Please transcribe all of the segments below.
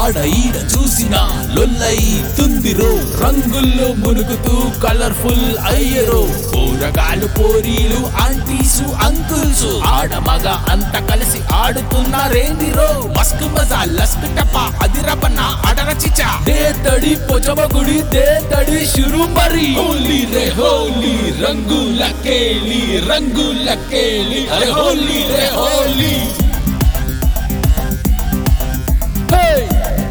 ఆడ ఈడ చూసిన లొల్లై తుందిరో రంగుల్లో మునుగుతూ కలర్ఫుల్ అయ్యరో పోరగాలు పోరీలు ఆంటీసు అంకుల్స్ ఆడ మగ అంత కలిసి ఆడుతున్నారేందిరో మస్క్ మజా లస్క్ టప అదిరబన అడరచిచ దే తడి పొచమగుడి దే తడి షురు మరి హోలీ రే హోలీ రంగుల కేలి రంగుల కేలి అరే హోలీ రే హోలీ Hey!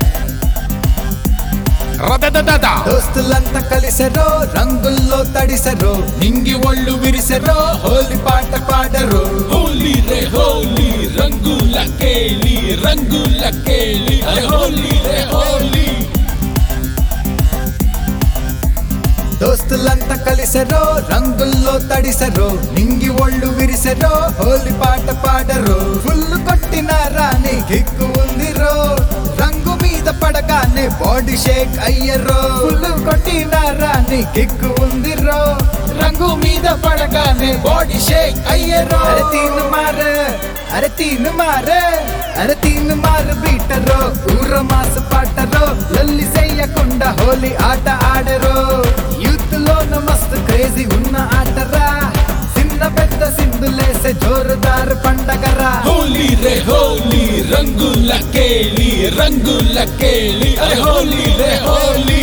రదదదద దోస్తులంతా కలిసెరో రంగుల్లో తడిసెరో నింగి ఒళ్ళు విరిసెరో హోలీ పాట పాడరు హోలీ రే హోలీ రంగుల కేలి రంగుల కేలి అరే హోలీ రే హోలీ దోస్తులంతా కలిసెరో రంగుల్లో తడిసెరో నింగి ఒళ్ళు విరిసెరో హోలీ పాట పాడరు ఫుల్ కొట్టిన రాని కిక్కు ఉందిరో రంగు మీద పడగానే బాడీ షేక్ అయ్యరో ఫుల్ కొట్టిన రాని కిక్కు ఉందిరో రంగు మీద పడగానే బాడీ షేక్ అయ్యరో అరే తీన్ మారే అరే తీన్ మారే అరే తీన్ మారు బీటరో ఊర మాస పాటరో లల్లి చెయ్యకుండా హోలీ ఆట ఆడరో యూత్ లోన మస్తు క్రేజీ ఉన్న ఆటరా చిన్న పెద్ద సింధులేసే జోరుదారు పండగరా హోలీ రే హోలీ రంగుల కేలి రంగుల కేలి అరే హోలీ రే హోలీ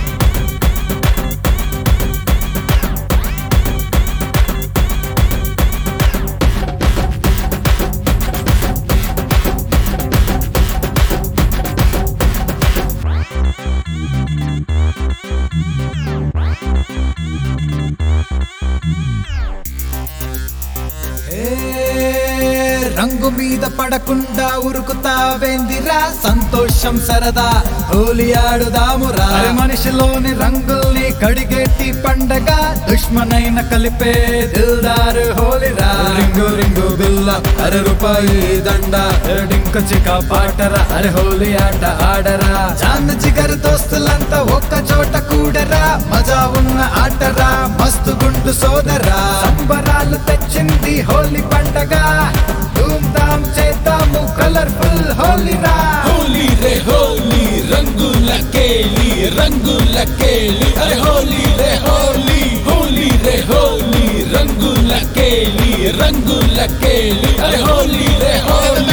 ఏ, రంగు మీద పడకుండా ఉరుకుతావేందిరా సంతోషం సరదా హోలీ ఆడుదామురా అరే మనిషిలోని రంగుల్ని కడిగేటి పండగ దుష్మనైన కలిపే దిల్దారు హోలీరా రింగు రింగు బిల్ల అరే రూపాయి దండ డింక చిక పాటరా అరే హోలీ ఆట ఆడరా చాంద్ చిగరు దోస్తులంతా ఒక్క చోట కూడరా మజా ఉన్న ఆటరా మస్తు గుండు సోదరా సంబరాలు తెచ్చింది హోలీ పండగ ధూమ్ ధామ్ చేద్దాము కలర్ఫుల్ హోలీరా హోలీ రే హోలీ రంగుల కేలి రంగుల కేలి అరే హోలీ రే హోలీ హోలీ రే హోలీ రంగుల కేలి రంగుల కేలి అరే హోలీ రే హోలీ